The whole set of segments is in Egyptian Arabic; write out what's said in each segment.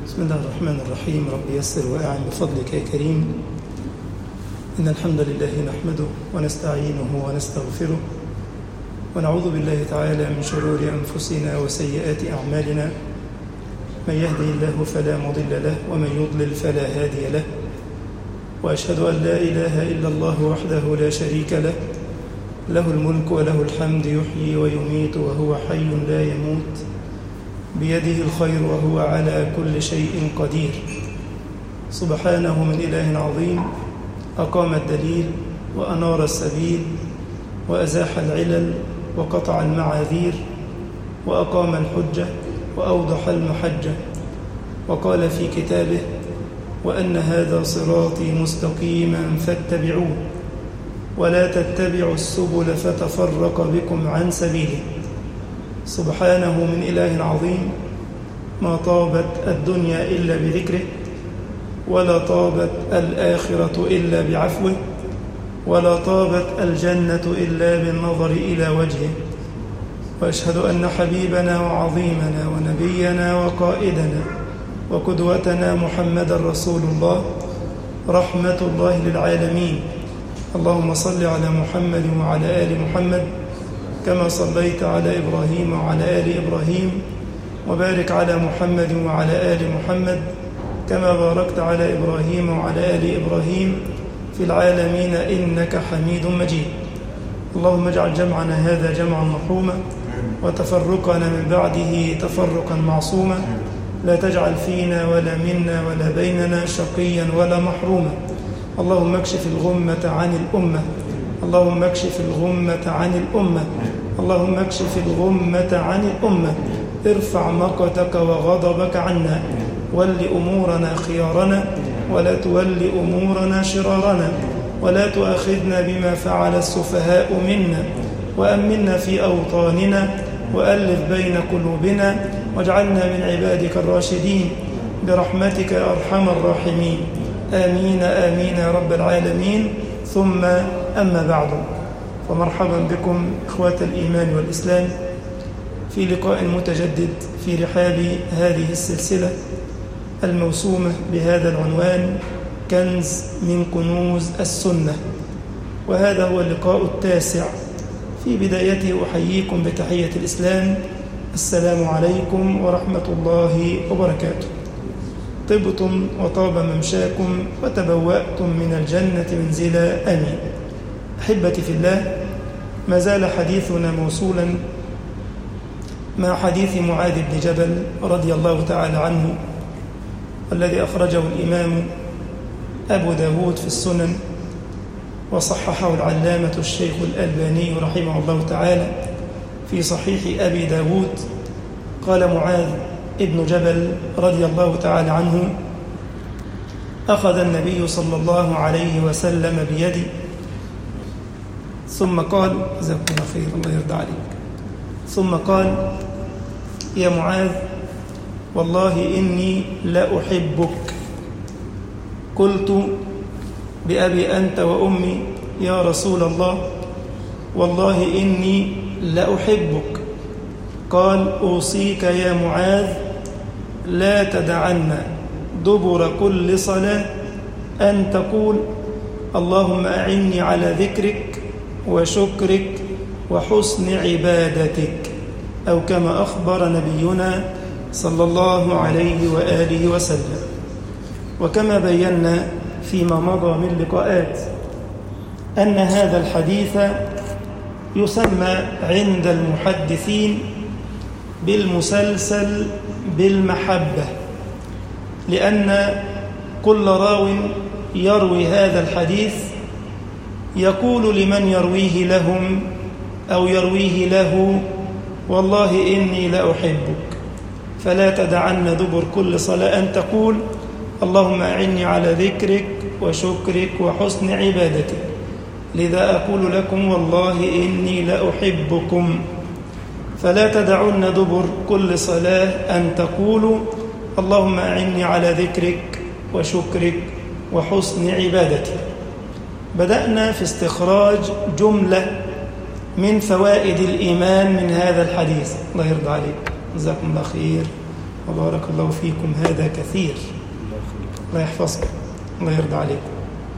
بسم الله الرحمن الرحيم رب يسر وأعن بفضلك يا كريم إن الحمد لله نحمده ونستعينه ونستغفره ونعوذ بالله تعالى من شرور أنفسنا وسيئات أعمالنا من يهده الله فلا مضل له ومن يضلل فلا هادي له وأشهد أن لا إله إلا الله وحده لا شريك له له الملك وله الحمد يحيي ويميت وهو حي لا يموت بيده الخير وهو على كل شيء قدير سبحانه من إله عظيم أقام الدليل وأنار السبيل وأزاح العلل وقطع المعاذير وأقام الحجة وأوضح المحجة وقال في كتابه وأن هذا صراطي مستقيما فاتبعوه ولا تتبعوا السبل فتفرق بكم عن سبيله سبحانه من إله عظيم ما طابت الدنيا إلا بذكره ولا طابت الآخرة إلا بعفوه ولا طابت الجنة إلا بالنظر إلى وجهه وأشهد أن حبيبنا وعظيمنا ونبينا وقائدنا وقدوتنا محمد رسول الله رحمة الله للعالمين اللهم صل على محمد وعلى آل محمد كما صليت على إبراهيم وعلى آل إبراهيم وبارك على محمد وعلى آل محمد كما باركت على إبراهيم وعلى آل إبراهيم في العالمين إنك حميد مجيد اللهم اجعل جمعنا هذا جمعا مرحوما وتفرقنا من بعده تفرقا معصوما لا تجعل فينا ولا منا ولا بيننا شقيا ولا محروما اللهم اكشف الغمة عن الأمة اللهم اكشف الغمة عن الأمة اللهم اكشف الغمة عن الأمة ارفع مقتك وغضبك عنا ول أمورنا خيارنا ولا تول أمورنا شرارنا ولا تؤاخذنا بما فعل السفهاء منا وأمنا في أوطاننا وألف بين قلوبنا واجعلنا من عبادك الراشدين برحمتك يا أرحم الراحمين آمين آمين يا رب العالمين ثم أما بعد فمرحبا بكم إخوة الإيمان والإسلام في لقاء متجدد في رحاب هذه السلسلة الموسومة بهذا العنوان كنز من كنوز السنة وهذا هو اللقاء التاسع في بدايته أحييكم بتحية الإسلام السلام عليكم ورحمة الله وبركاته طبتم وطاب ممشاكم وتبوأتم من الجنة منزلا آمين أحبتي في الله ما زال حديثنا موصولا مع حديث معاذ بن جبل رضي الله تعالى عنه الذي أخرجه الإمام أبو داود في السنن وصححه العلامة الشيخ الألباني رحمه الله تعالى في صحيح أبي داود قال معاذ ابن جبل رضي الله تعالى عنه أخذ النبي صلى الله عليه وسلم بيدي ثم قال جزاكم الله خير الله يرضى عليك ثم قال يا معاذ والله إني لأحبك قلت بأبي أنت وأمي يا رسول الله والله إني لأحبك قال أوصيك يا معاذ لا تدعن دبر كل صلاة أن تقول اللهم أعني على ذكرك وشكرك وحسن عبادتك أو كما أخبر نبينا صلى الله عليه وآله وسلم وكما بينا فيما مضى من لقاءات أن هذا الحديث يسمى عند المحدثين بالمسلسل بالمحبة لأن كل راو يروي هذا الحديث يقول لمن يرويه لهم أو يرويه له والله إني لأحبك فلا تدعن دبر كل صلاة أن تقول اللهم أعني على ذكرك وشكرك وحسن عبادتك لذا أقول لكم والله إني لأحبكم فلا تدعن دبر كل صلاة أن تقولوا اللهم أعني على ذكرك وشكرك وحسن عبادتك بدأنا في استخراج جملة من فوائد الإيمان من هذا الحديث الله يرضى عليك جزاكم الله خير وبارك الله فيكم هذا كثير الله يحفظكم الله يرضى عليكم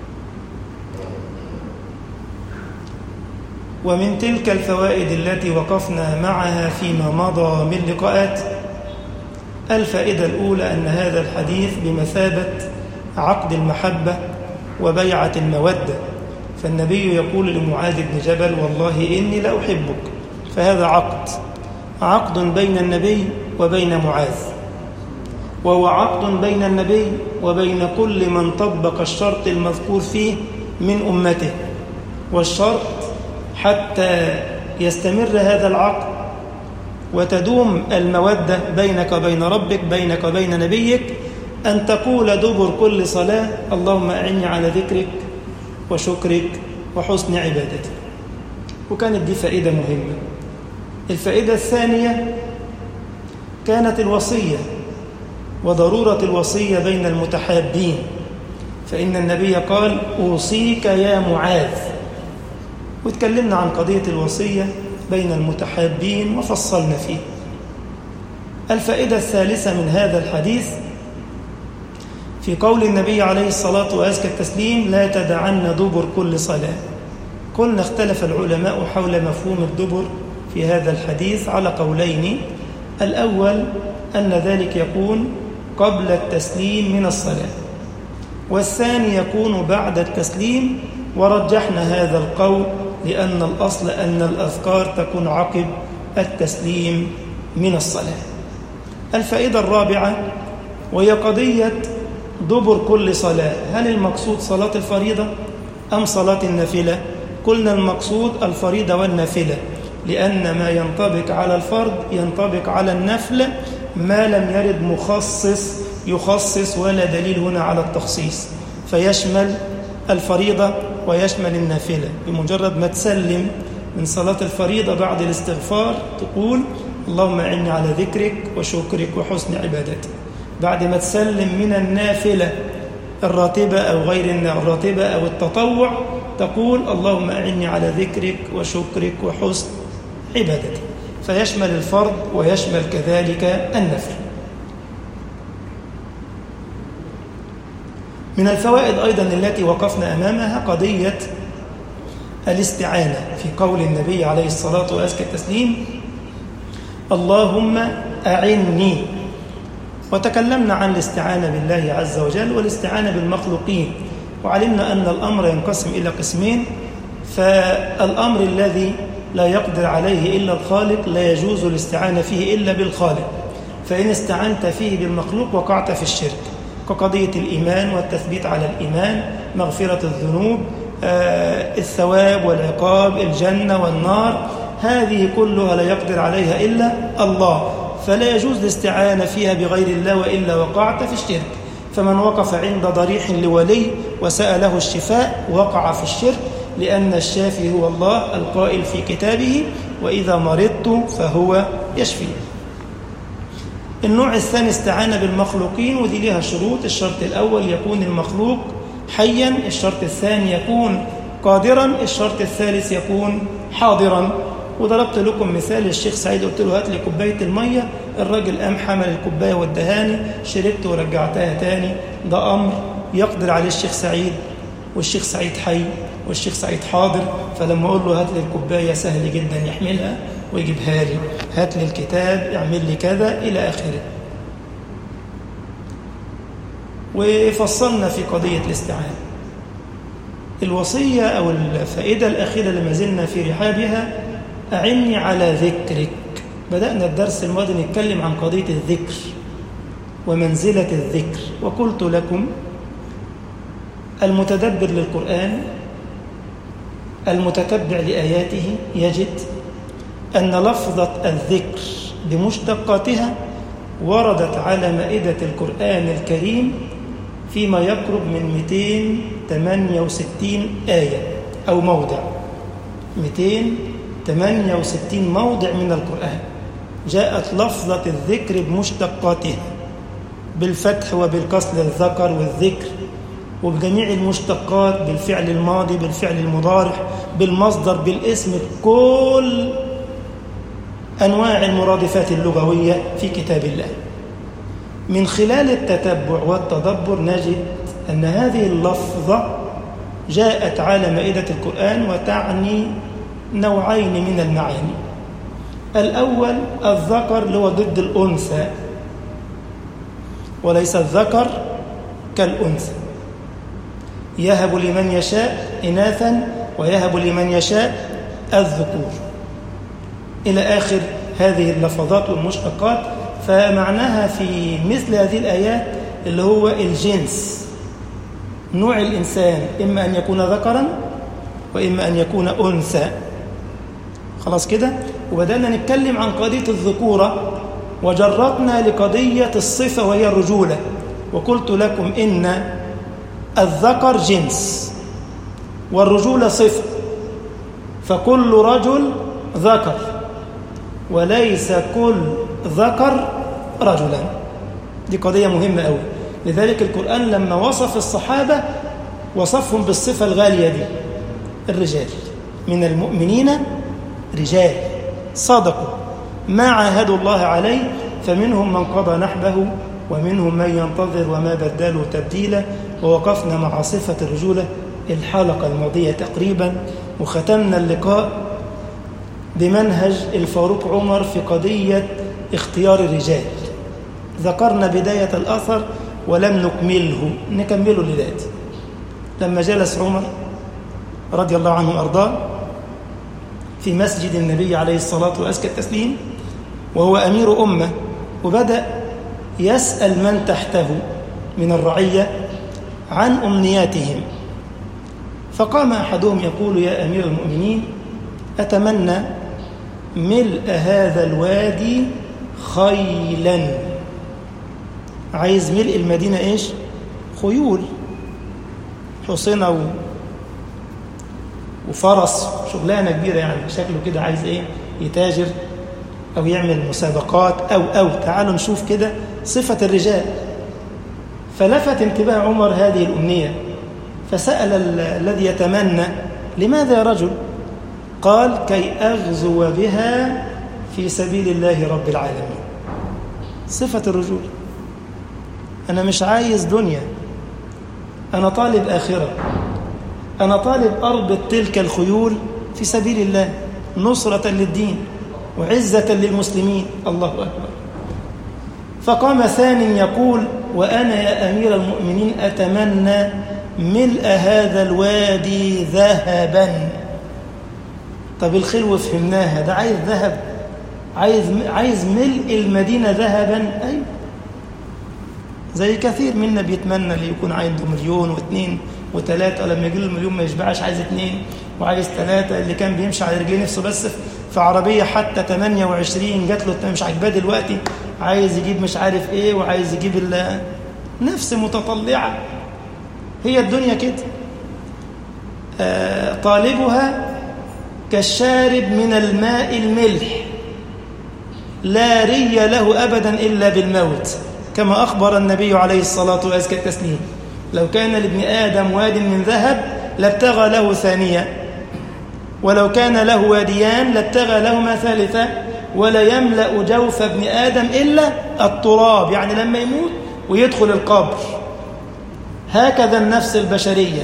ومن تلك الفوائد التي وقفنا معها فيما مضى من لقاءات الفائدة الأولى أن هذا الحديث بمثابة عقد المحبة وبيعة المودة فالنبي يقول لمعاذ بن جبل والله إني لأحبك فهذا عقد عقد بين النبي وبين معاذ وهو عقد بين النبي وبين كل من طبق الشرط المذكور فيه من أمته والشرط حتى يستمر هذا العقد وتدوم المودة بينك وبين ربك بينك وبين نبيك أن تقول دبر كل صلاة اللهم أعني على ذكرك وشكرك وحسن عبادتك وكانت دي فائدة مهمة الفائدة الثانية كانت الوصية وضرورة الوصية بين المتحابين فإن النبي قال أوصيك يا معاذ وتكلمنا عن قضية الوصية بين المتحابين وفصلنا فيه الفائدة الثالثة من هذا الحديث في قول النبي عليه الصلاة وأزكى التسليم لا تدعن دبر كل صلاة قلنا اختلف العلماء حول مفهوم الدبر في هذا الحديث على قولين الأول أن ذلك يكون قبل التسليم من الصلاة والثاني يكون بعد التسليم ورجحنا هذا القول لأن الأصل أن الأذكار تكون عقب التسليم من الصلاة الفائدة الرابعة وهي قضية دبر كل صلاة هل المقصود صلاة الفريضة أم صلاة النافلة قلنا المقصود الفريضة والنافلة لأن ما ينطبق على الفرض ينطبق على النفل ما لم يرد مخصص يخصص ولا دليل هنا على التخصيص فيشمل الفريضة ويشمل النافلة بمجرد ما تسلم من صلاة الفريضة بعد الاستغفار تقول اللهم أعني على ذكرك وشكرك وحسن عبادتك بعد ما تسلم من النافلة الراتبة أو غير الراتبة أو التطوع تقول اللهم أعني على ذكرك وشكرك وحسن عبادتك فيشمل الفرض ويشمل كذلك النفل من الفوائد أيضا التي وقفنا أمامها قضية الاستعانة في قول النبي عليه الصلاة وأزكى التسليم اللهم أعني وتكلمنا عن الاستعانة بالله عز وجل والاستعانة بالمخلوقين وعلمنا أن الأمر ينقسم إلى قسمين فالأمر الذي لا يقدر عليه إلا الخالق لا يجوز الاستعانة فيه إلا بالخالق فإن استعنت فيه بالمخلوق وقعت في الشرك كقضية الإيمان والتثبيت على الإيمان مغفرة الذنوب آه الثواب والعقاب الجنة والنار هذه كلها لا يقدر عليها إلا الله فلا يجوز الاستعانة فيها بغير الله وإلا وقعت في الشرك فمن وقف عند ضريح لولي وسأله الشفاء وقع في الشرك لأن الشافي هو الله القائل في كتابه وإذا مرضت فهو يشفي النوع الثاني استعانة بالمخلوقين ودي لها شروط الشرط الأول يكون المخلوق حيا الشرط الثاني يكون قادرا الشرط الثالث يكون حاضرا وضربت لكم مثال الشيخ سعيد قلت له هات لي كوبايه الميه الراجل قام حمل الكوبايه وادهاني شربت ورجعتها تاني ده امر يقدر عليه الشيخ سعيد والشيخ سعيد حي والشيخ سعيد حاضر فلما اقول له هات لي الكوبايه سهل جدا يحملها ويجيبها لي هات لي الكتاب اعمل لي كذا الى اخره وفصلنا في قضيه الاستعانه الوصيه او الفائده الاخيره اللي ما زلنا في رحابها أعني على ذكرك بدأنا الدرس الماضي نتكلم عن قضية الذكر ومنزلة الذكر وقلت لكم المتدبر للقرآن المتتبع لآياته يجد أن لفظة الذكر بمشتقاتها وردت على مائدة القرآن الكريم فيما يقرب من 268 آية أو موضع 268 موضع من القرآن جاءت لفظة الذكر بمشتقاتها بالفتح وبالكسر الذكر والذكر وبجميع المشتقات بالفعل الماضي بالفعل المضارع بالمصدر بالاسم كل أنواع المرادفات اللغوية في كتاب الله من خلال التتبع والتدبر نجد أن هذه اللفظة جاءت على مائدة القرآن وتعني نوعين من المعاني الأول الذكر اللي هو ضد الأنثى وليس الذكر كالأنثى يهب لمن يشاء إناثا ويهب لمن يشاء الذكور إلى آخر هذه اللفظات والمشتقات فمعناها في مثل هذه الآيات اللي هو الجنس نوع الإنسان إما أن يكون ذكرا وإما أن يكون أنثى خلاص كده وبدأنا نتكلم عن قضية الذكورة وجرتنا لقضية الصفة وهي الرجولة وقلت لكم إن الذكر جنس والرجولة صفة فكل رجل ذكر وليس كل ذكر رجلا دي قضية مهمة أوي لذلك القرآن لما وصف الصحابة وصفهم بالصفة الغالية دي الرجال من المؤمنين رجال صدقوا ما عاهدوا الله عليه فمنهم من قضى نحبه ومنهم من ينتظر وما بدلوا تبديلا ووقفنا مع صفة الرجولة الحلقة الماضية تقريبا وختمنا اللقاء بمنهج الفاروق عمر في قضية اختيار الرجال ذكرنا بداية الأثر ولم نكمله نكمله لذاته لما جلس عمر رضي الله عنه وأرضاه في مسجد النبي عليه الصلاة وأزكى التسليم وهو أمير أمة وبدأ يسأل من تحته من الرعية عن أمنياتهم فقام أحدهم يقول يا أمير المؤمنين أتمنى ملء هذا الوادي خيلا عايز ملء المدينة إيش خيول حصنة و... وفرس شغلانة كبيرة يعني شكله كده عايز إيه يتاجر أو يعمل مسابقات أو أو تعالوا نشوف كده صفة الرجال فلفت انتباه عمر هذه الأمنية فسأل الذي يتمنى لماذا يا رجل قال كي أغزو بها في سبيل الله رب العالمين صفة الرجول أنا مش عايز دنيا أنا طالب آخرة أنا طالب أربط تلك الخيول في سبيل الله نصرة للدين وعزة للمسلمين الله أكبر فقام ثاني يقول وأنا يا أمير المؤمنين أتمنى ملء هذا الوادي ذهبا طب الخلو فهمناها ده عايز ذهب عايز عايز ملء المدينة ذهبا أيوة زي كثير منا بيتمنى اللي يكون عنده مليون واثنين وثلاثة لما يجي له المليون ما يشبعش عايز اثنين وعايز ثلاثة اللي كان بيمشي على رجليه نفسه بس في عربية حتى 28 جات له مش عاجباه دلوقتي عايز يجيب مش عارف ايه وعايز يجيب نفس متطلعة هي الدنيا كده آه طالبها كالشارب من الماء الملح لا ري له أبدا إلا بالموت كما أخبر النبي عليه الصلاة وأزكى التسليم لو كان لابن آدم واد من ذهب لابتغى له ثانية ولو كان له واديان لابتغى لهما ثالثة ولا يملأ جوف ابن آدم إلا التراب يعني لما يموت ويدخل القبر هكذا النفس البشرية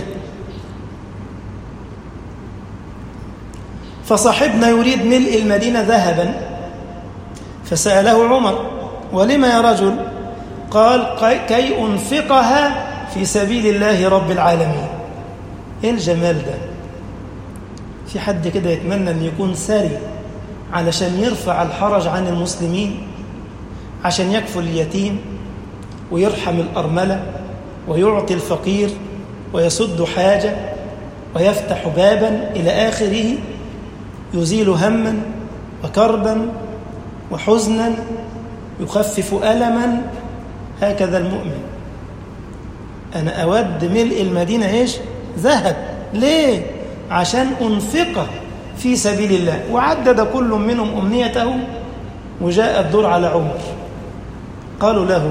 فصاحبنا يريد ملء المدينة ذهبا فسأله عمر ولما يا رجل قال كي أنفقها في سبيل الله رب العالمين إيه الجمال ده في حد كده يتمنى أن يكون ساري علشان يرفع الحرج عن المسلمين عشان يكفل اليتيم ويرحم الأرملة ويعطي الفقير ويسد حاجة ويفتح بابا إلى آخره يزيل هما وكربا وحزنا يخفف ألما هكذا المؤمن أنا أود ملء المدينة إيش ذهب ليه عشان أنفقه في سبيل الله وعدد كل منهم أمنيته وجاء الدور على عمر قالوا له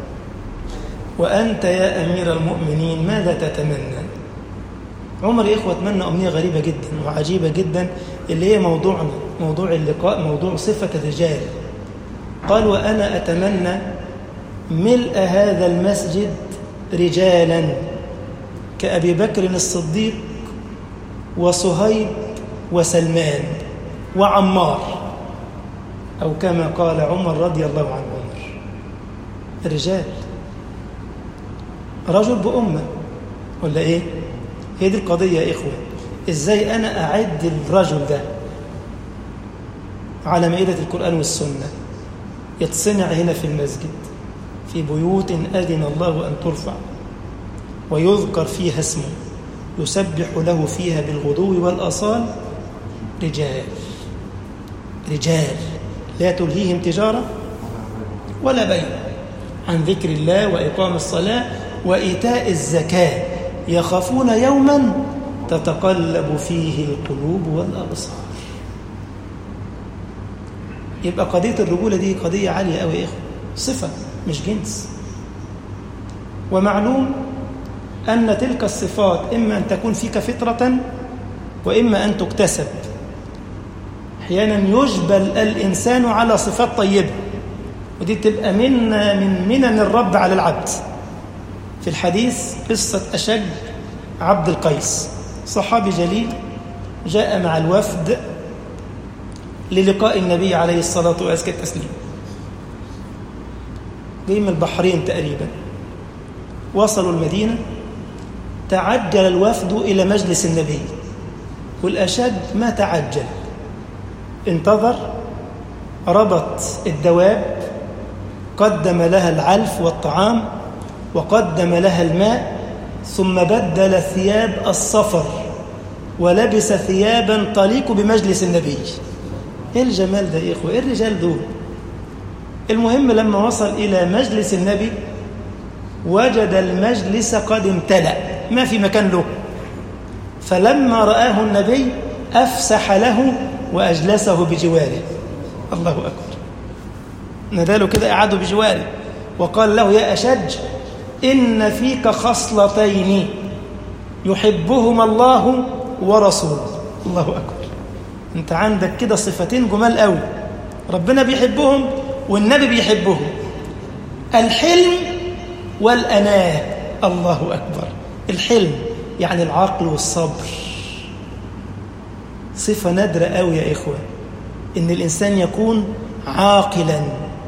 وأنت يا أمير المؤمنين ماذا تتمنى عمر يا إخوة تمنى أمنية غريبة جدا وعجيبة جدا اللي هي موضوعنا موضوع اللقاء موضوع صفة الرجال قال وأنا أتمنى ملء هذا المسجد رجالا كأبي بكر الصديق وصهيب وسلمان وعمار أو كما قال عمر رضي الله عنه عمر الرجال رجل بأمة ولا إيه؟ هي دي القضية يا إخوة إزاي أنا أعد الرجل ده على مائدة القرآن والسنة يتصنع هنا في المسجد في بيوت أذن الله أن ترفع ويذكر فيها اسمه يسبح له فيها بالغدو والأصال رجال رجال لا تلهيهم تجارة ولا بيع عن ذكر الله وإقام الصلاة وإيتاء الزكاة يخافون يوما تتقلب فيه القلوب والأبصار يبقى قضية الرجولة دي قضية عالية أوي يا إخوة صفة مش جنس ومعلوم أن تلك الصفات إما أن تكون فيك فطرة وإما أن تكتسب أحيانا يجبل الإنسان على صفات طيبة ودي تبقى من من منن الرب على العبد في الحديث قصة أشج عبد القيس صحابي جليل جاء مع الوفد للقاء النبي عليه الصلاة وأزكى التسليم جاي من البحرين تقريبا وصلوا المدينة تعجل الوفد إلى مجلس النبي والأشد ما تعجل انتظر ربط الدواب قدم لها العلف والطعام وقدم لها الماء ثم بدل ثياب الصفر ولبس ثيابا تليق بمجلس النبي ايه الجمال ده يا اخوه ايه الرجال دول المهم لما وصل الى مجلس النبي وجد المجلس قد امتلأ ما في مكان له فلما رآه النبي أفسح له وأجلسه بجواره الله أكبر ناداله كده قعده بجواره وقال له يا أشج إن فيك خصلتين يحبهما الله ورسوله الله أكبر أنت عندك كده صفتين جمال قوي ربنا بيحبهم والنبي بيحبهم الحلم والأناة الله أكبر الحلم يعني العقل والصبر صفة نادرة قوي يا إخوة إن الإنسان يكون عاقلا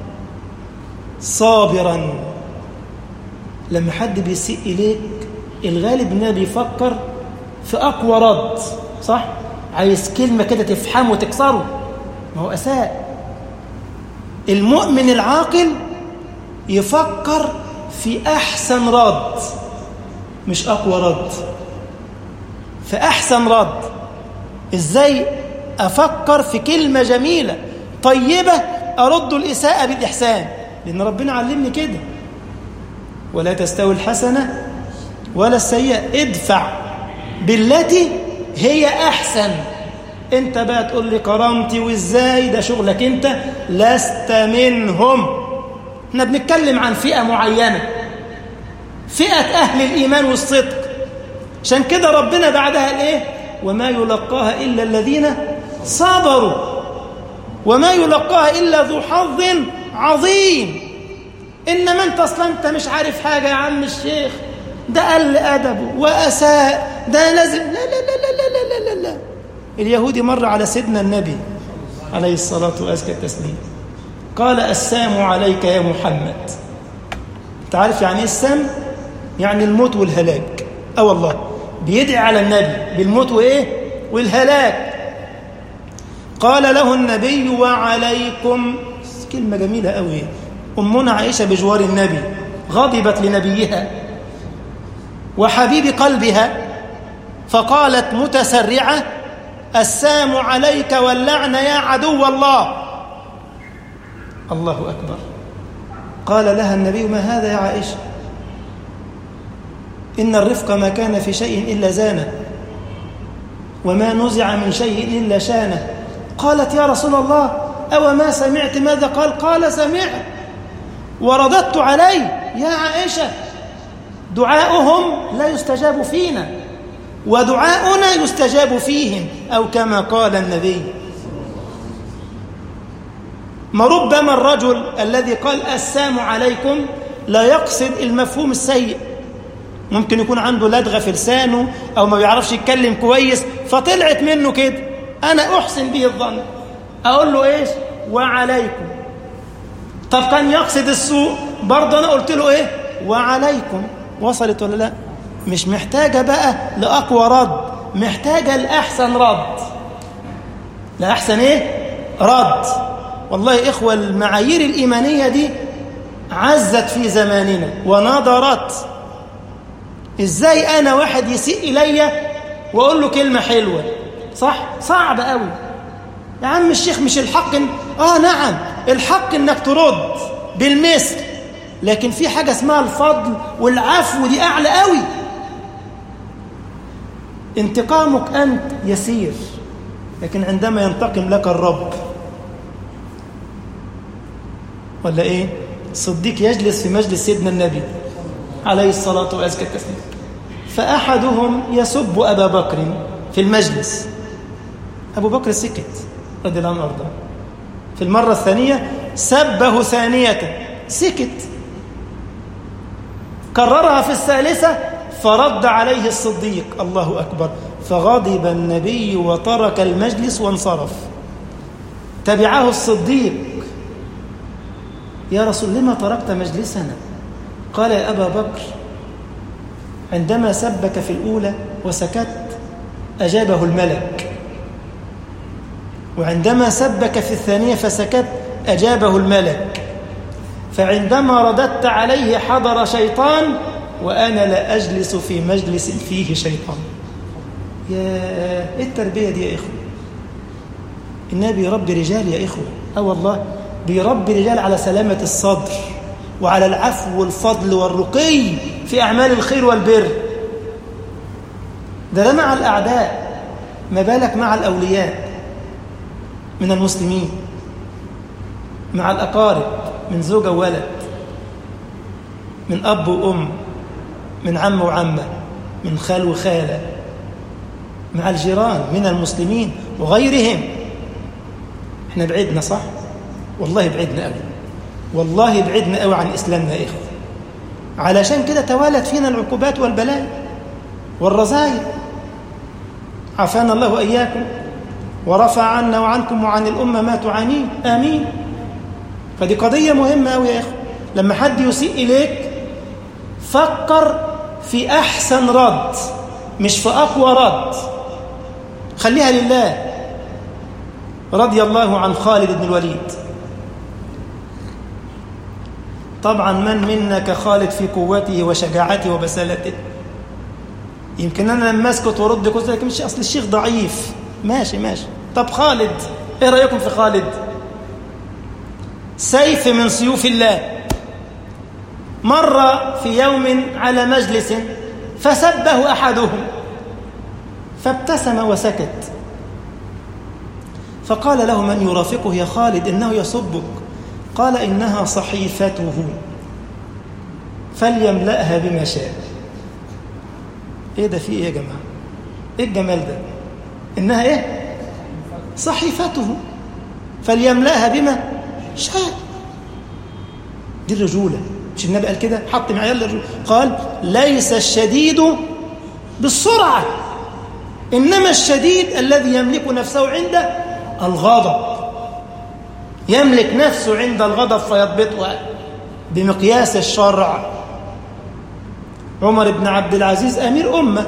صابرا لما حد بيسيء إليك الغالب إنه بيفكر في أقوى رد صح؟ عايز كلمة كده تفهمه وتكسره ما هو أساء المؤمن العاقل يفكر في أحسن رد مش أقوى رد في أحسن رد إزاي أفكر في كلمة جميلة طيبة أرد الإساءة بالإحسان لأن ربنا علمني كده ولا تستوي الحسنة ولا السيئة ادفع بالتي هي أحسن انت بقى تقول لي كرامتي وازاي ده شغلك انت لست منهم احنا بنتكلم عن فئة معينة فئة أهل الإيمان والصدق عشان كده ربنا بعدها قال إيه وما يلقاها إلا الذين صبروا وما يلقاها إلا ذو حظ عظيم إنما أنت أصلا أنت مش عارف حاجة يا عم الشيخ ده قل أدبه وأساء ده لازم لا لا لا لا لا لا لا لا اليهودي مر على سيدنا النبي عليه الصلاة وأزكى التسليم قال السام عليك يا محمد انت عارف يعني ايه السام يعني الموت والهلاك اه والله بيدعي على النبي بالموت وايه والهلاك قال له النبي وعليكم كلمة جميلة قوي أمنا عائشة بجوار النبي غضبت لنبيها وحبيب قلبها فقالت متسرعة السام عليك واللعن يا عدو الله الله أكبر قال لها النبي ما هذا يا عائشة إن الرفق ما كان في شيء إلا زانه وما نزع من شيء إلا شانه قالت يا رسول الله أو ما سمعت ماذا قال قال سمعت ورددت عليه يا عائشة دعاؤهم لا يستجاب فينا ودعاؤنا يستجاب فيهم أو كما قال النبي ما ربما الرجل الذي قال السام عليكم لا يقصد المفهوم السيء ممكن يكون عنده لدغة في لسانه أو ما بيعرفش يتكلم كويس فطلعت منه كده أنا أحسن به الظن أقول له إيش وعليكم طب كان يقصد السوء برضه أنا قلت له إيه وعليكم وصلت ولا لا مش محتاجة بقى لأقوى رد محتاجة لأحسن رد لأحسن إيه رد والله إخوة المعايير الإيمانية دي عزت في زماننا ونضرت إزاي أنا واحد يسيء إلي وأقول له كلمة حلوة صح صعب قوي يا عم الشيخ مش الحق إن... آه نعم الحق إنك ترد بالمثل لكن في حاجة اسمها الفضل والعفو دي أعلى قوي انتقامك أنت يسير لكن عندما ينتقم لك الرب ولا إيه صديق يجلس في مجلس سيدنا النبي عليه الصلاة وأزكى التسليم فأحدهم يسب أبا بكر في المجلس أبو بكر سكت رضي الله عنه وارضاه في المرة الثانية سبه ثانية سكت كررها في الثالثة فرد عليه الصديق الله أكبر فغضب النبي وترك المجلس وانصرف تبعه الصديق يا رسول لما تركت مجلسنا قال يا أبا بكر عندما سبك في الأولى وسكت أجابه الملك وعندما سبك في الثانية فسكت أجابه الملك فعندما رددت عليه حضر شيطان وأنا لا أجلس في مجلس فيه شيطان يا إيه التربية دي يا إخوة النبي يربي رجال يا إخوة أه والله بيربي رجال على سلامة الصدر وعلى العفو والفضل والرقي في أعمال الخير والبر ده ده مع الأعداء ما بالك مع الأولياء من المسلمين مع الأقارب من زوجة وولد من أب وأم من عم وعمة من خال وخالة مع الجيران من المسلمين وغيرهم احنا بعدنا صح والله بعدنا قوي والله بعدنا قوي عن إسلامنا يا إخوة علشان كده توالت فينا العقوبات والبلاء والرزايا عافانا الله وإياكم ورفع عنا وعنكم وعن الأمة ما تعانين آمين فدي قضية مهمة قوي يا إخوة لما حد يسيء إليك فكر في أحسن رد مش في أقوى رد خليها لله رضي الله عن خالد بن الوليد طبعا من منا كخالد في قوته وشجاعته وبسالته يمكن انا لما اسكت وارد كنت لك مش اصل الشيخ ضعيف ماشي ماشي طب خالد ايه رايكم في خالد سيف من سيوف الله مر في يوم على مجلس فسبه احدهم فابتسم وسكت فقال له من يرافقه يا خالد انه يسبك قال إنها صحيفته فليملأها بما شاء إيه ده في إيه يا جماعة إيه الجمال ده إنها إيه صحيفته فليملأها بما شاء دي الرجولة مش النبي قال كده حط معيار للرجولة قال ليس الشديد بالسرعة إنما الشديد الذي يملك نفسه عند الغضب يملك نفسه عند الغضب فيضبطها بمقياس الشرع عمر بن عبد العزيز أمير أمة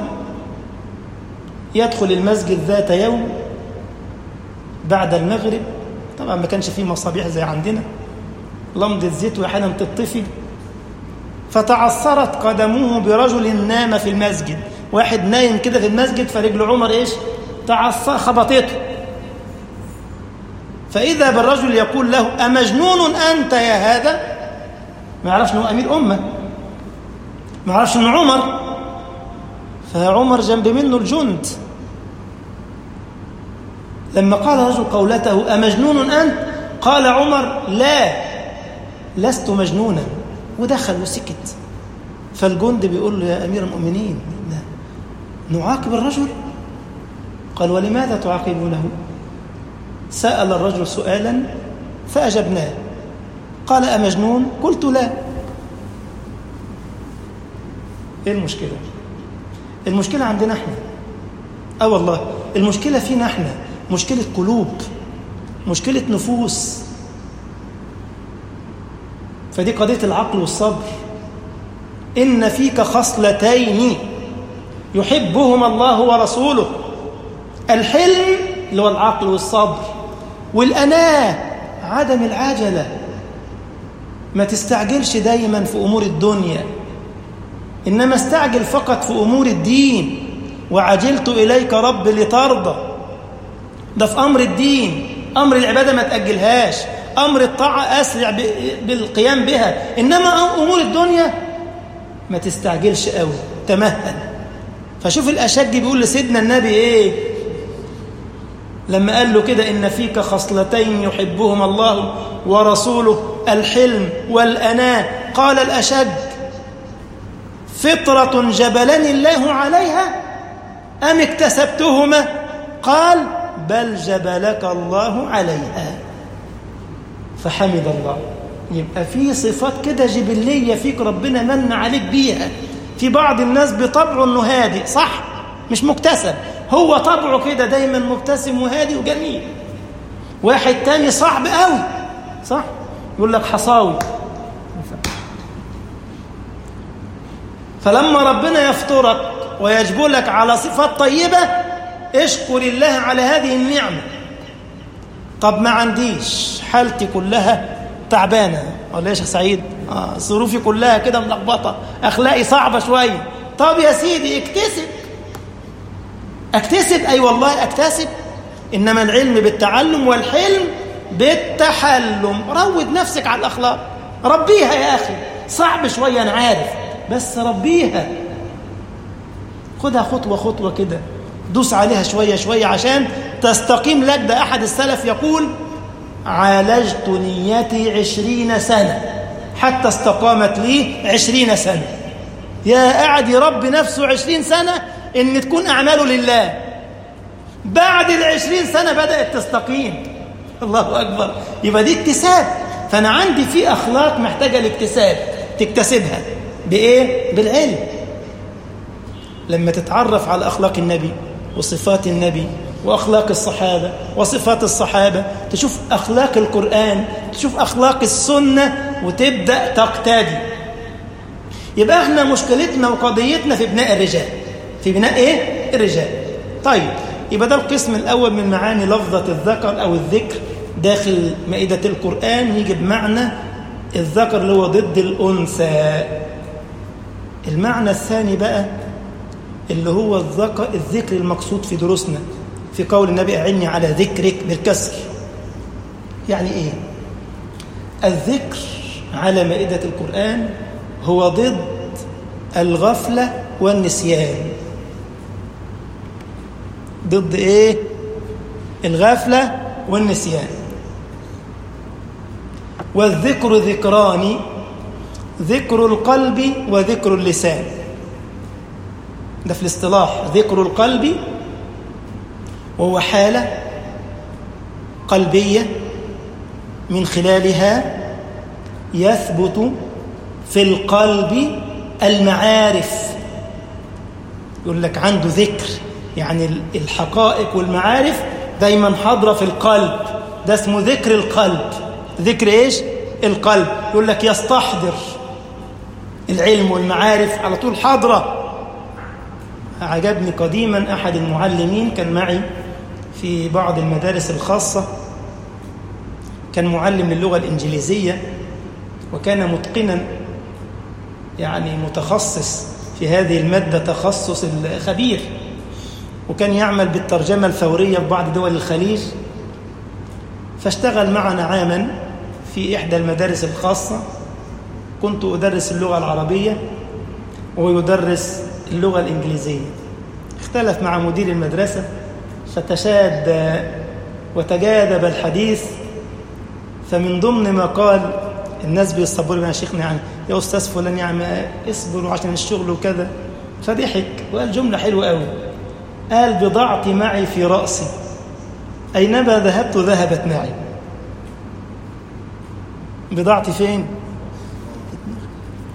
يدخل المسجد ذات يوم بعد المغرب طبعا ما كانش فيه مصابيح زي عندنا لمضة زيت وأحيانا تطفي فتعثرت قدمه برجل نام في المسجد واحد نايم كده في المسجد فرجل عمر ايش تعثر خبطته فإذا بالرجل يقول له أمجنون أنت يا هذا ما يعرفش أنه أمير أمة ما يعرفش أنه عمر فعمر جنب منه الجند لما قال رجل قولته أمجنون أنت قال عمر لا لست مجنونا ودخل وسكت فالجند بيقول له يا أمير المؤمنين نعاقب الرجل قال ولماذا تعاقبونه سأل الرجل سؤالا فأجبناه قال أمجنون قلت لا ايه المشكلة المشكلة عندنا احنا اه والله المشكلة فينا احنا مشكلة قلوب مشكلة نفوس فدي قضية العقل والصبر إن فيك خصلتين يحبهما الله ورسوله الحلم اللي هو العقل والصبر والأناة عدم العجلة ما تستعجلش دايما في أمور الدنيا إنما استعجل فقط في أمور الدين وعجلت إليك رب لترضى ده في أمر الدين أمر العبادة ما تأجلهاش أمر الطاعة أسرع بالقيام بها إنما أمور الدنيا ما تستعجلش قوي تمهل فشوف الأشج بيقول لسيدنا النبي إيه لما قال له كده إن فيك خصلتين يحبهما الله ورسوله الحلم والأناة قال الأشج فطرة جبلني الله عليها أم اكتسبتهما قال بل جبلك الله عليها فحمد الله يبقى في صفات كده جبلية فيك ربنا من عليك بيها في بعض الناس بطبعه انه هادئ صح مش مكتسب هو طبعه كده دايما مبتسم وهادي وجميل واحد تاني صعب قوي صح يقول لك حصاوي فلما ربنا يفطرك ويجبلك على صفات طيبة اشكر الله على هذه النعمة طب ما عنديش حالتي كلها تعبانة ولا يا شيخ سعيد آه ظروفي كلها كده ملخبطة أخلاقي صعبة شوية طب يا سيدي اكتسب اكتسب أي والله اكتسب إنما العلم بالتعلم والحلم بالتحلم روض نفسك على الأخلاق ربيها يا أخي صعب شوية أنا عارف بس ربيها خدها خطوة خطوة كده دوس عليها شوية شوية عشان تستقيم لك ده أحد السلف يقول عالجت نيتي عشرين سنة حتى استقامت لي عشرين سنة يا قاعد يربي نفسه عشرين سنة إن تكون أعماله لله بعد العشرين سنة بدأت تستقيم الله أكبر يبقى دي اكتساب فأنا عندي في أخلاق محتاجة لاكتساب تكتسبها بإيه؟ بالعلم لما تتعرف على أخلاق النبي وصفات النبي وأخلاق الصحابة وصفات الصحابة تشوف أخلاق القرآن تشوف أخلاق السنة وتبدأ تقتدي يبقى احنا مشكلتنا وقضيتنا في بناء الرجال في بناء ايه؟ الرجال طيب يبقى ده القسم الأول من معاني لفظة الذكر أو الذكر داخل مائدة القرآن يجي بمعنى الذكر اللي هو ضد الأنثى المعنى الثاني بقى اللي هو الذكر الذكر المقصود في دروسنا في قول النبي أعني على ذكرك بالكسر يعني إيه الذكر على مائدة القرآن هو ضد الغفلة والنسيان ضد إيه الغفلة والنسيان والذكر ذكران ذكر القلب وذكر اللسان ده في الاصطلاح ذكر القلب وهو حالة قلبية من خلالها يثبت في القلب المعارف يقول لك عنده ذكر يعني الحقائق والمعارف دايما حاضرة في القلب ده اسمه ذكر القلب ذكر ايش القلب يقول لك يستحضر العلم والمعارف على طول حاضره عجبني قديما أحد المعلمين كان معي في بعض المدارس الخاصة كان معلم للغة الإنجليزية وكان متقنا يعني متخصص في هذه المادة تخصص الخبير وكان يعمل بالترجمة الفورية في بعض دول الخليج فاشتغل معنا عاما في إحدى المدارس الخاصة كنت أدرس اللغة العربية ويدرس اللغة الإنجليزية اختلف مع مدير المدرسة فتشاد وتجاذب الحديث فمن ضمن ما قال الناس بيصبروا يا شيخنا يعني يا أستاذ فلان يعني اصبروا عشان الشغل وكذا فضحك وقال جملة حلوة قوي قال بضاعتي معي في رأسي أينما ذهبت ذهبت معي بضاعتي فين؟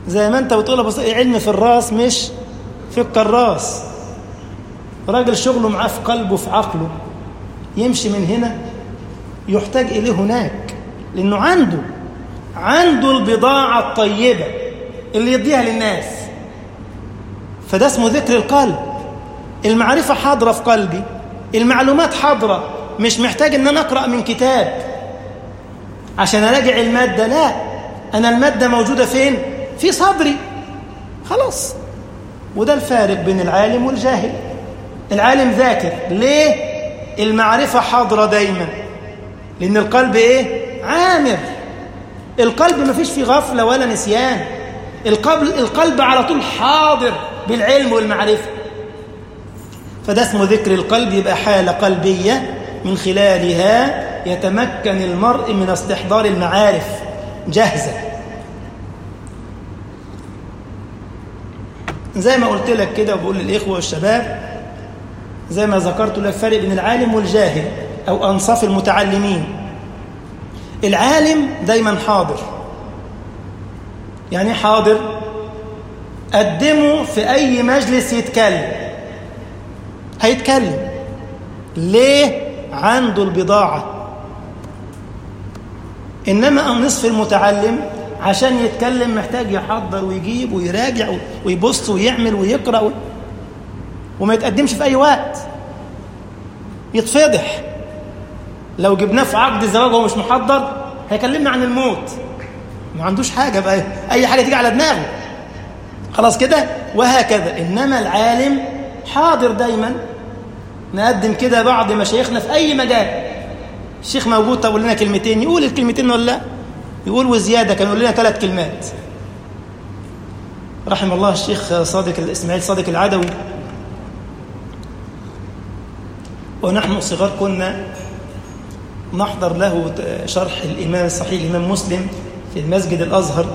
زي ما انت بتقول بس علم في الراس مش في الكراس راجل شغله معاه في قلبه في عقله يمشي من هنا يحتاج إليه هناك لأنه عنده عنده البضاعة الطيبة اللي يديها للناس فده اسمه ذكر القلب المعرفة حاضرة في قلبي المعلومات حاضرة مش محتاج ان انا اقرأ من كتاب عشان اراجع المادة لا انا المادة موجودة فين في صدري خلاص وده الفارق بين العالم والجاهل العالم ذاكر ليه المعرفة حاضرة دايما لأن القلب إيه عامر القلب ما فيش فيه غفلة ولا نسيان القلب, القلب على طول حاضر بالعلم والمعرفة فده اسمه ذكر القلب يبقى حالة قلبية من خلالها يتمكن المرء من استحضار المعارف جاهزة زي ما قلت لك كده وبقول للإخوة والشباب زي ما ذكرت لك فرق بين العالم والجاهل أو أنصاف المتعلمين العالم دايما حاضر يعني حاضر قدمه في أي مجلس يتكلم هيتكلم ليه عنده البضاعة إنما النصف المتعلم عشان يتكلم محتاج يحضر ويجيب ويراجع ويبص ويعمل ويقرأ و... وما يتقدمش في أي وقت يتفضح لو جبناه في عقد الزواج وهو مش محضر هيكلمنا عن الموت ما عندوش حاجة بقى أي حاجة تيجي على دماغه خلاص كده وهكذا إنما العالم حاضر دايما نقدم كده بعض مشايخنا في أي مجال الشيخ موجود طب لنا كلمتين يقول الكلمتين ولا لا يقول وزيادة كان يقول لنا ثلاث كلمات رحم الله الشيخ صادق الإسماعيل صادق العدوي ونحن صغار كنا نحضر له شرح الإمام الصحيح الإمام مسلم في المسجد الأزهر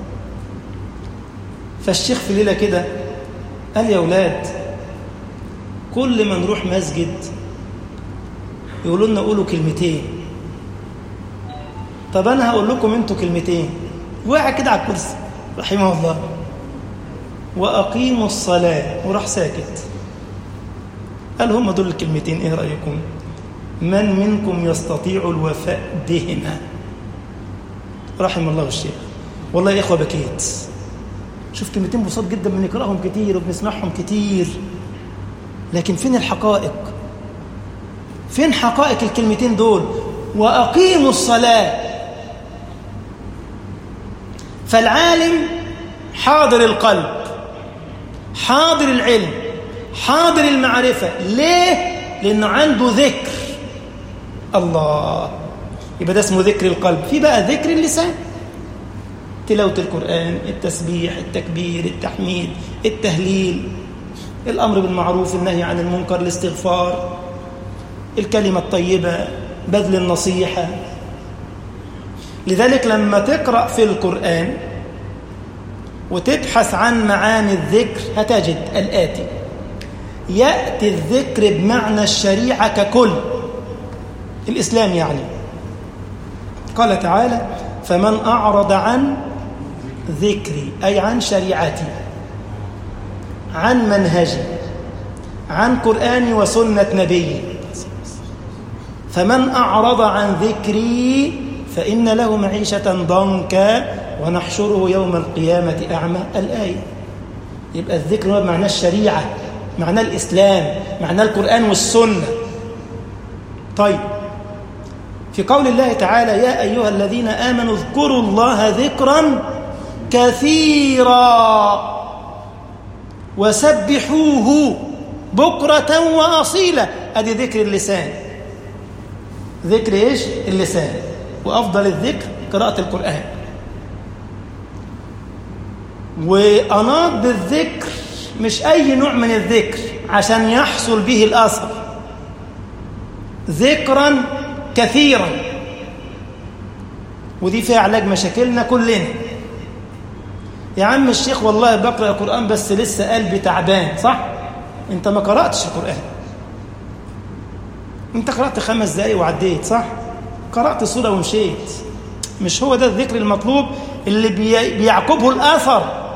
فالشيخ في ليلة كده قال يا أولاد كل ما نروح مسجد يقولوا لنا قولوا كلمتين طب أنا هقول لكم أنتوا كلمتين وقع كده على الكرسي رحمه الله وأقيموا الصلاة وراح ساكت قال هم دول الكلمتين إيه رأيكم من منكم يستطيع الوفاء بهما رحم الله الشيخ والله يا إخوة بكيت شوف كلمتين بساط جدا بنقراهم كتير وبنسمعهم كتير لكن فين الحقائق فين حقائق الكلمتين دول وأقيموا الصلاة فالعالم حاضر القلب حاضر العلم حاضر المعرفة ليه؟ لأنه عنده ذكر الله يبقى ده اسمه ذكر القلب في بقى ذكر اللسان تلاوة القرآن التسبيح التكبير التحميد التهليل الأمر بالمعروف النهي عن المنكر الاستغفار الكلمة الطيبة بذل النصيحة لذلك لما تقرأ في القرآن وتبحث عن معاني الذكر هتجد الآتي يأتي الذكر بمعنى الشريعة ككل الإسلام يعني قال تعالى فمن أعرض عن ذكري أي عن شريعتي عن منهجي عن قرآني وسنة نبيي فمن أعرض عن ذكري فإن له معيشة ضنكا ونحشره يوم القيامة أعمى الآية يبقى الذكر هو معنى الشريعة معنى الإسلام معنى القرآن والسنة طيب في قول الله تعالى يا أيها الذين آمنوا اذكروا الله ذكرا كثيرا وسبحوه بكرة وأصيلة أدي ذكر اللسان ذكر إيش؟ اللسان وأفضل الذكر قراءة القرآن وأناط بالذكر مش أي نوع من الذكر عشان يحصل به الأثر ذكرا كثيرا ودي فيها علاج مشاكلنا كلنا يا عم الشيخ والله بقرأ القرآن بس لسه قلبي تعبان صح؟ انت ما قرأتش القرآن انت قرأت خمس دقايق وعديت صح؟ قرأت سورة ومشيت مش هو ده الذكر المطلوب اللي بي... بيعقبه الآثر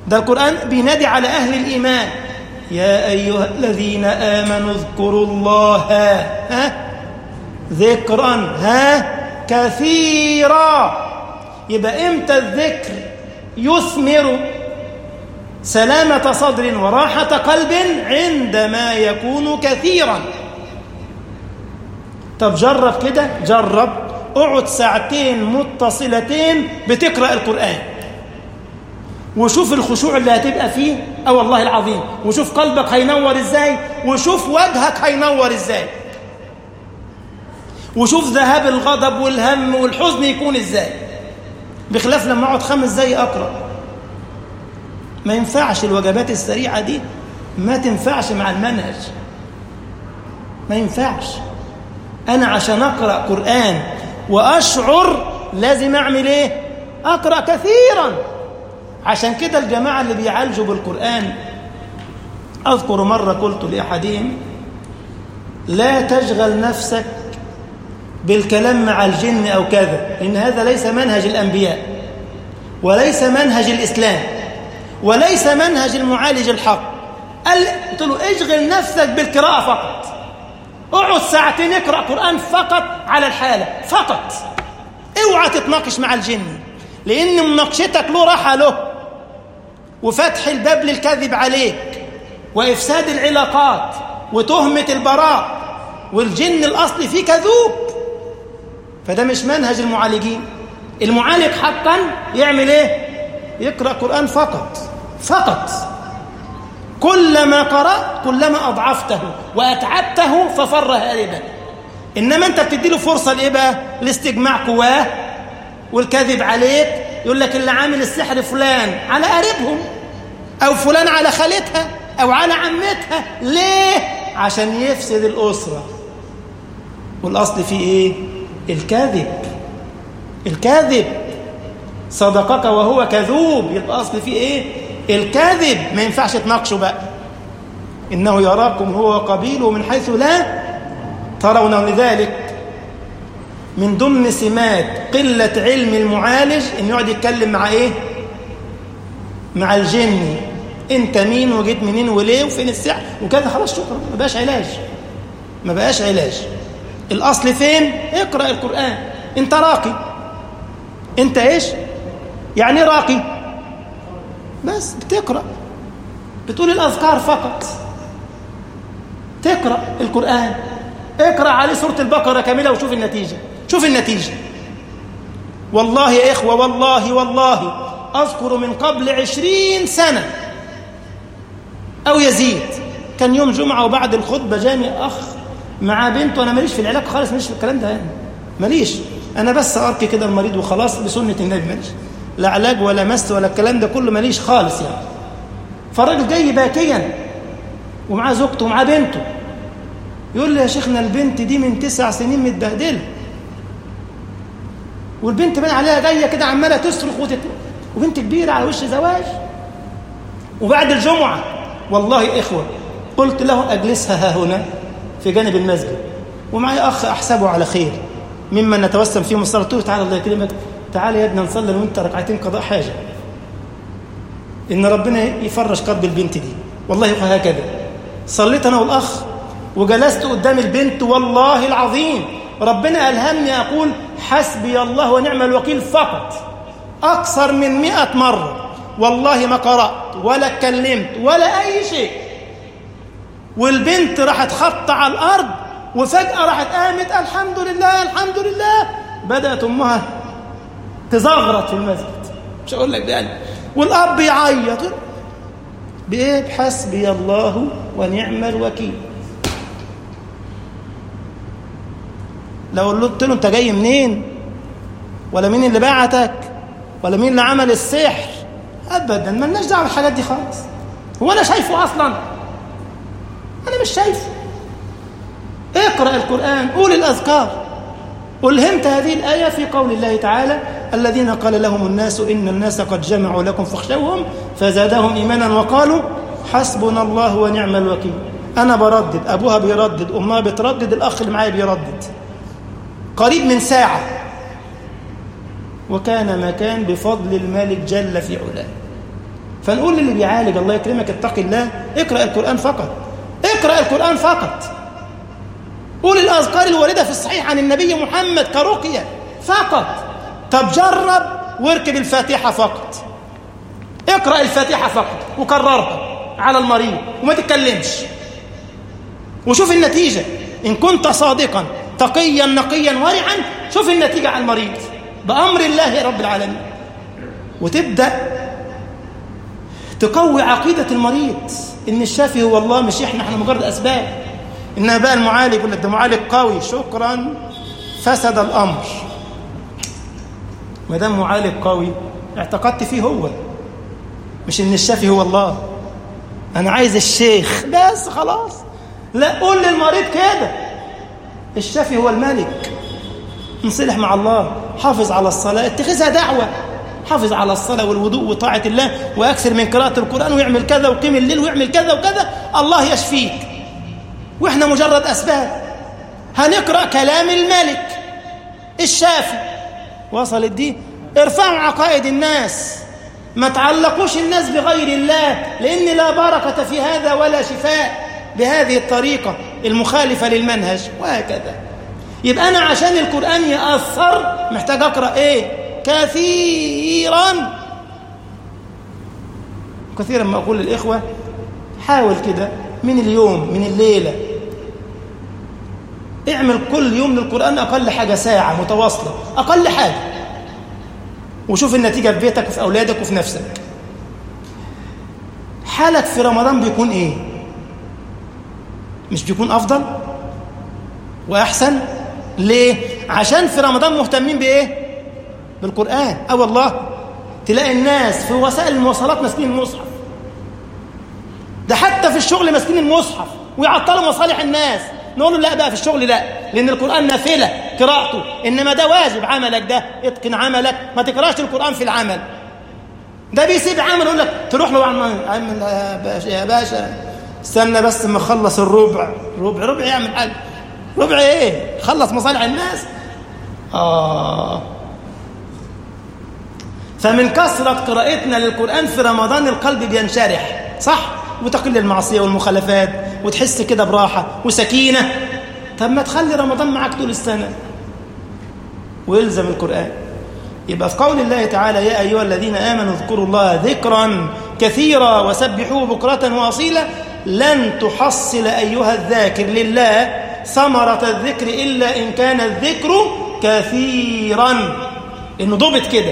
ده القرآن بينادي على أهل الإيمان يا أيها الذين آمنوا اذكروا الله ها ذكرا ها كثيرا يبقى إمتى الذكر يثمر سلامة صدر وراحة قلب عندما يكون كثيرا طب جرب كده جرب اقعد ساعتين متصلتين بتقرأ القرآن وشوف الخشوع اللي هتبقى فيه اه والله العظيم وشوف قلبك هينور ازاي وشوف وجهك هينور ازاي وشوف ذهاب الغضب والهم والحزن يكون ازاي بخلاف لما اقعد خمس دقايق اقرا ما ينفعش الوجبات السريعه دي ما تنفعش مع المنهج ما ينفعش انا عشان اقرا قران واشعر لازم اعمل ايه اقرا كثيرا عشان كده الجماعه اللي بيعالجوا بالقران اذكر مره قلت لاحدهم لا تشغل نفسك بالكلام مع الجن او كذا لان هذا ليس منهج الانبياء وليس منهج الاسلام وليس منهج المعالج الحق قال قلت له اشغل نفسك بالقراءه فقط اقعد ساعتين اقرا قران فقط على الحاله فقط اوعى تتناقش مع الجن لان مناقشتك له راحه له وفتح الباب للكذب عليك وافساد العلاقات وتهمه البراء والجن الاصلي فيه كذوب فده مش منهج المعالجين المعالج حقا يعمل ايه يقرا قران فقط فقط كلما قرأت كلما أضعفته وأتعبته ففر هاربا إنما أنت بتدي له فرصة لإيه بقى؟ لاستجماع قواه والكذب عليك يقول لك اللي عامل السحر فلان على قريبهم أو فلان على خالتها أو على عمتها ليه؟ عشان يفسد الأسرة والأصل فيه إيه؟ الكذب الكذب صدقك وهو كذوب يبقى أصل فيه إيه؟ الكاذب ما ينفعش تناقشه بقى إنه يراكم هو وقبيله من حيث لا ترون لذلك من ضمن سمات قلة علم المعالج إنه يقعد يتكلم مع إيه؟ مع الجن أنت مين وجيت منين وليه وفين السحر وكذا خلاص شكرا ما بقاش علاج ما بقاش علاج الأصل فين؟ اقرأ القرآن أنت راقي أنت إيش؟ يعني راقي بس بتقرأ بتقول الأذكار فقط تقرأ القرآن اقرأ عليه سورة البقرة كاملة وشوف النتيجة شوف النتيجة والله يا إخوة والله والله أذكر من قبل عشرين سنة أو يزيد كان يوم جمعة وبعد الخطبة جاني أخ مع بنته أنا ماليش في العلاج خالص ماليش في الكلام ده يعني ماليش أنا بس أرقي كده المريض وخلاص بسنة النبي ماليش لا علاج ولا مس ولا الكلام ده كله ماليش خالص يعني فالراجل جاي باكيا ومعاه زوجته ومعاه بنته يقول لي يا شيخنا البنت دي من تسع سنين متبهدله والبنت بان عليها جايه كده عماله تصرخ وتت... وبنت كبيره على وش زواج وبعد الجمعه والله يا اخوه قلت له اجلسها ها هنا في جانب المسجد ومعي اخ احسبه على خير ممن نتوسم فيهم الصلاه قلت له تعالى الله يكرمك تعالى يا ابني نصلي انا وانت ركعتين قضاء حاجه ان ربنا يفرج قلب البنت دي والله هكذا صليت انا والاخ وجلست قدام البنت والله العظيم ربنا الهمني اقول حسبي الله ونعم الوكيل فقط اكثر من مئة مره والله ما قرات ولا اتكلمت ولا اي شيء والبنت راحت خبط على الارض وفجاه راحت قامت الحمد لله الحمد لله بدات امها تزغرط في المسجد مش هقول لك ده والاب يعيط بايه بحسبي الله ونعم الوكيل لو قلت له انت جاي منين ولا مين اللي بعتك ولا مين اللي عمل السحر ابدا مالناش دعوه بالحاجات دي خالص هو انا شايفه اصلا انا مش شايفه اقرا القران قول الاذكار ألهمت هذه الآية في قول الله تعالى الذين قال لهم الناس إن الناس قد جمعوا لكم فاخشوهم فزادهم إيمانا وقالوا حسبنا الله ونعم الوكيل أنا بردد أبوها بيردد أمها بتردد الأخ اللي معايا بيردد قريب من ساعة وكان مكان بفضل الملك جل في علاه فنقول للي بيعالج الله يكرمك اتق الله اقرأ القرآن فقط اقرأ القرآن فقط قول الأذكار الواردة في الصحيح عن النبي محمد كرقية فقط طب جرب واركب الفاتحة فقط اقرأ الفاتحة فقط وكررها على المريض وما تتكلمش وشوف النتيجة إن كنت صادقا تقيا نقيا ورعا شوف النتيجة على المريض بأمر الله رب العالمين وتبدأ تقوي عقيدة المريض إن الشافي هو الله مش إحنا إحنا مجرد أسباب إنما بقى المعالج يقول لك ده معالج قوي شكرا فسد الأمر ما دام معالج قوي اعتقدت فيه هو مش إن الشافي هو الله أنا عايز الشيخ بس خلاص لا قول للمريض كده الشافي هو الملك انصلح مع الله حافظ على الصلاة اتخذها دعوة حافظ على الصلاة والوضوء وطاعة الله وأكثر من قراءة القرآن ويعمل كذا وقيم الليل ويعمل كذا وكذا الله يشفيك وإحنا مجرد أسباب هنقرأ كلام الملك الشافي وصلت دي ارفعوا عقائد الناس ما تعلقوش الناس بغير الله لأن لا بركة في هذا ولا شفاء بهذه الطريقة المخالفة للمنهج وهكذا يبقى أنا عشان القرآن يأثر محتاج أقرأ إيه كثيرا كثيرا ما أقول للإخوة حاول كده من اليوم من الليلة اعمل كل يوم للقرآن أقل حاجة ساعة متواصلة أقل حاجة وشوف النتيجة في بيتك وفي أولادك وفي نفسك حالك في رمضان بيكون إيه مش بيكون أفضل وأحسن ليه عشان في رمضان مهتمين بإيه بالقرآن أه والله تلاقي الناس في وسائل المواصلات ماسكين المصحف ده حتى في الشغل ماسكين المصحف ويعطلوا مصالح الناس نقول له لا بقى في الشغل لا لأن القرآن نافلة قراءته إنما ده واجب عملك ده اتقن عملك ما تقراش القرآن في العمل ده بيسيب عمل يقول لك تروح له عمل يا باشا يا باشا استنى بس ما اخلص الربع ربع ربع يعمل حاجه ربع ايه خلص مصالح الناس اه فمن كثرة قراءتنا للقرآن في رمضان القلب بينشرح صح وتقل المعصية والمخالفات وتحس كده براحة وسكينة طب ما تخلي رمضان معاك طول السنة ويلزم القرآن يبقى في قول الله تعالى يا أيها الذين آمنوا اذكروا الله ذكرا كثيرا وسبحوه بكرة وأصيلا لن تحصل أيها الذاكر لله ثمرة الذكر إلا إن كان الذكر كثيرا إنه ضبط كده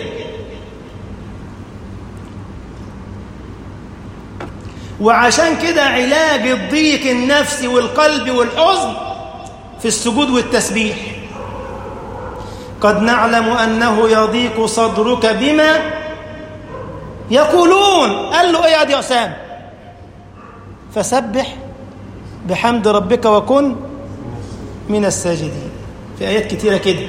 وعشان كده علاج الضيق النفسي والقلب والحزن في السجود والتسبيح قد نعلم أنه يضيق صدرك بما يقولون قال له ايه يا أسامة فسبح بحمد ربك وكن من الساجدين في آيات كتيرة كده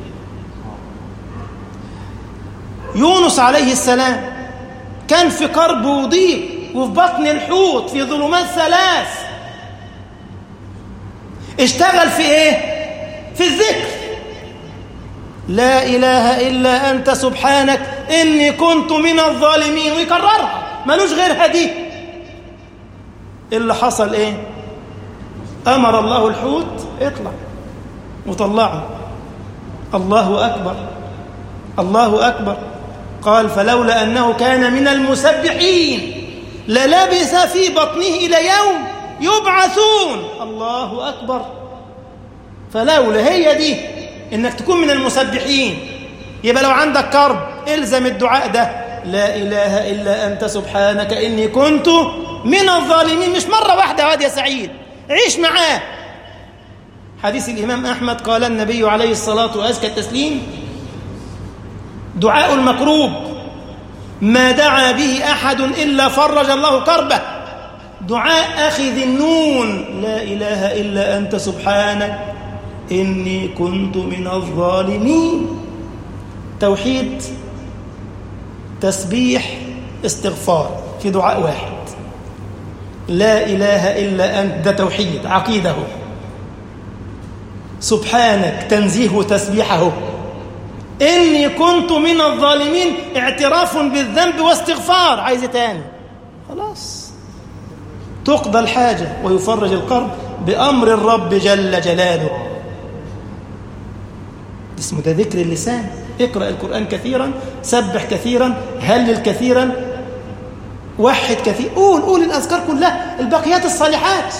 يونس عليه السلام كان في قرب وضيق وفي بطن الحوت في ظلمات ثلاث اشتغل في ايه في الذكر لا إله إلا أنت سبحانك إني كنت من الظالمين ويكررها ملوش غيرها دي اللي حصل ايه أمر الله الحوت اطلع وطلعه الله أكبر الله أكبر قال فلولا أنه كان من المسبحين للبث في بطنه إلى يوم يبعثون الله أكبر فلولا هي دي إنك تكون من المسبحين يبقى لو عندك كرب الزم الدعاء ده لا إله إلا أنت سبحانك إني كنت من الظالمين مش مرة واحدة واد يا سعيد عيش معاه حديث الإمام أحمد قال النبي عليه الصلاة وأزكى التسليم دعاء المكروب ما دعا به أحد إلا فرج الله كربه دعاء أخذ النون لا إله إلا أنت سبحانك إني كنت من الظالمين توحيد تسبيح استغفار في دعاء واحد لا إله إلا أنت ده توحيد عقيده سبحانك تنزيه تسبيحه إني كنت من الظالمين اعتراف بالذنب واستغفار عايز تاني خلاص تقضى الحاجة ويفرج القرب بأمر الرب جل جلاله اسمه ده ذكر اللسان اقرأ القرآن كثيرا سبح كثيرا هلل كثيرا وحد كثير قول قول الأذكار كلها البقيات الصالحات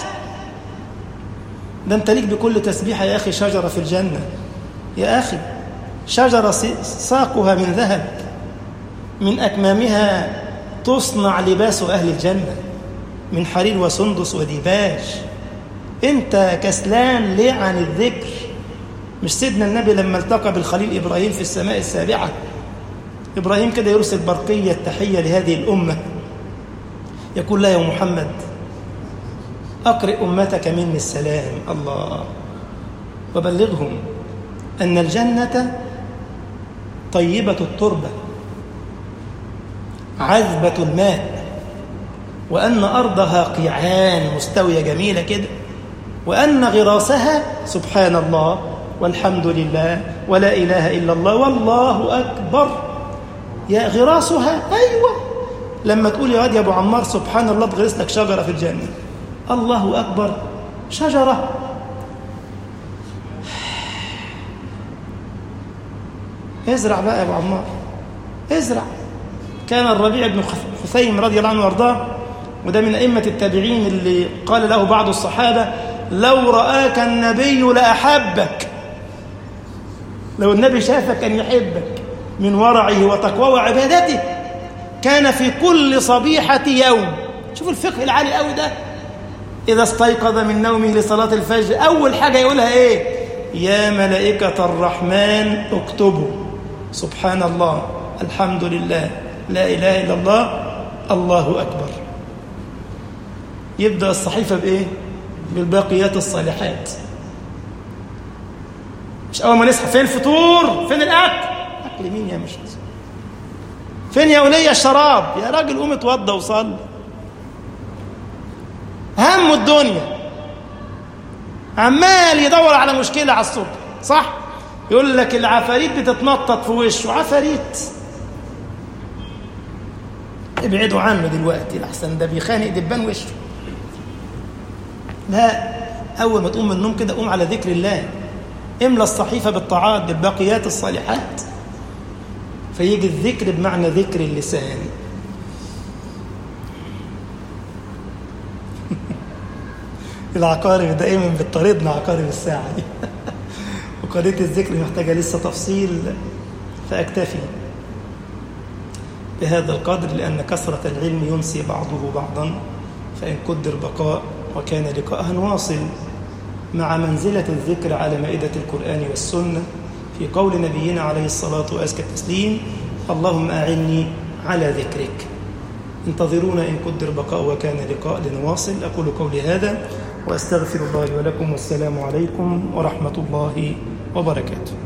ده انت ليك بكل تسبيحة يا أخي شجرة في الجنة يا أخي شجرة ساقها من ذهب من أكمامها تصنع لباس أهل الجنة من حرير وسندس وديباج انت كسلان ليه عن الذكر مش سيدنا النبي لما التقى بالخليل إبراهيم في السماء السابعة إبراهيم كده يرسل برقية تحية لهذه الأمة يقول لها يا محمد أقرئ أمتك مني السلام الله وبلغهم أن الجنة طيبة التربة عذبة الماء وأن أرضها قيعان مستوية جميلة كده وأن غراسها سبحان الله والحمد لله ولا إله إلا الله والله أكبر يا غراسها أيوة لما تقول يا واد يا أبو عمار سبحان الله تغرس لك شجرة في الجنة الله أكبر شجرة ازرع بقى يا أبو عمار ازرع كان الربيع بن خثيم رضي الله عنه وارضاه وده من أئمة التابعين اللي قال له بعض الصحابة لو رآك النبي لأحبك لو النبي شافك أن يحبك من ورعه وتقواه وعبادته كان في كل صبيحة يوم شوف الفقه العالي قوي ده إذا استيقظ من نومه لصلاة الفجر أول حاجة يقولها إيه يا ملائكة الرحمن اكتبوا سبحان الله الحمد لله لا إله إلا الله الله أكبر يبدأ الصحيفة بإيه بالباقيات الصالحات مش أول ما نصحى فين الفطور فين الأكل أكل مين يا مشهد فين يا ولية الشراب يا راجل قوم اتوضى وصلي هم الدنيا عمال يدور على مشكلة على الصبح صح يقول لك العفاريت بتتنطط في وشه عفاريت ابعدوا عنه دلوقتي لحسن ده بيخانق دبان وشه لا أول ما تقوم من النوم كده قوم على ذكر الله املى الصحيفة بالطاعات بالباقيات الصالحات فيجي الذكر بمعنى ذكر اللسان العقارب دائما بتطاردنا عقارب الساعة دي وقضية الذكر محتاجة لسه تفصيل فأكتفي بهذا القدر لأن كثرة العلم ينسي بعضه بعضا فإن قدر بقاء وكان لقاء واصل مع منزلة الذكر على مائدة القرآن والسنة في قول نبينا عليه الصلاة وأزكى التسليم اللهم أعني على ذكرك انتظرونا إن قدر بقاء وكان لقاء لنواصل أقول قولي هذا وأستغفر الله لي ولكم والسلام عليكم ورحمة الله وبركاته